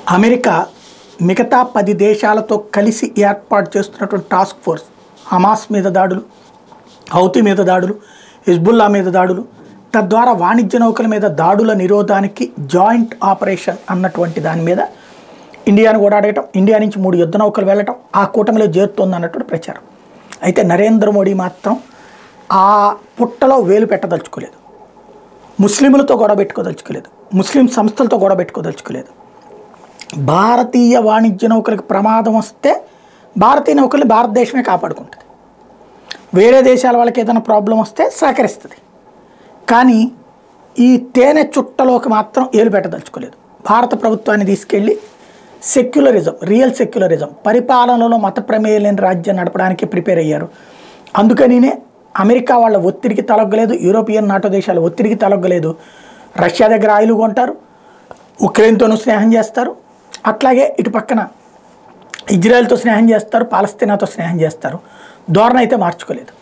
America మిగతా పది దేశాలతో కలిసి ఏర్పాటు చేస్తున్నటువంటి టాస్క్ ఫోర్స్ హమాస్ మీద దాడులు హౌతీ మీద దాడులు హిజ్బుల్లా మీద దాడులు తద్వారా వాణిజ్య నౌకల మీద దాడుల నిరోధానికి జాయింట్ ఆపరేషన్ అన్నటువంటి దాని మీద ఇండియాను కూడా అడగటం ఇండియా నుంచి మూడు యుద్ధ నౌకలు వెళ్ళటం ఆ కూటమిలో చేరుతోంది అన్నటువంటి ప్రచారం అయితే నరేంద్ర మోడీ మాత్రం ఆ పుట్టలో వేలు పెట్టదలుచుకోలేదు ముస్లింలతో గొడవ పెట్టుకోదలుచుకోలేదు ముస్లిం సంస్థలతో గొడవ పెట్టుకోదలుచుకోలేదు భారతీయ వాణిజ్య నౌకలకు ప్రమాదం వస్తే భారతీయ నౌకల్ని భారతదేశమే కాపాడుకుంటుంది వేరే దేశాల వాళ్ళకి ఏదైనా ప్రాబ్లం వస్తే సహకరిస్తుంది కానీ ఈ తేనె చుట్టలోకి మాత్రం ఏలు పెట్టదలుచుకోలేదు భారత ప్రభుత్వాన్ని తీసుకెళ్ళి సెక్యులరిజం రియల్ సెక్యులరిజం పరిపాలనలో మత ప్రమేయం లేని రాజ్యం నడపడానికి ప్రిపేర్ అయ్యారు అందుకనినే అమెరికా వాళ్ళ ఒత్తిడికి తలొగ్గలేదు యూరోపియన్ నాటో దేశాల ఒత్తిడికి తలొగ్గలేదు రష్యా దగ్గర ఆయిల్ కొంటారు ఉక్రెయిన్తోనూ స్నేహం చేస్తారు అట్లాగే ఇటు పక్కన ఇజ్రాయెల్తో స్నేహం చేస్తారు పాలస్తీనాతో స్నేహం చేస్తారు ధోరణి అయితే మార్చుకోలేదు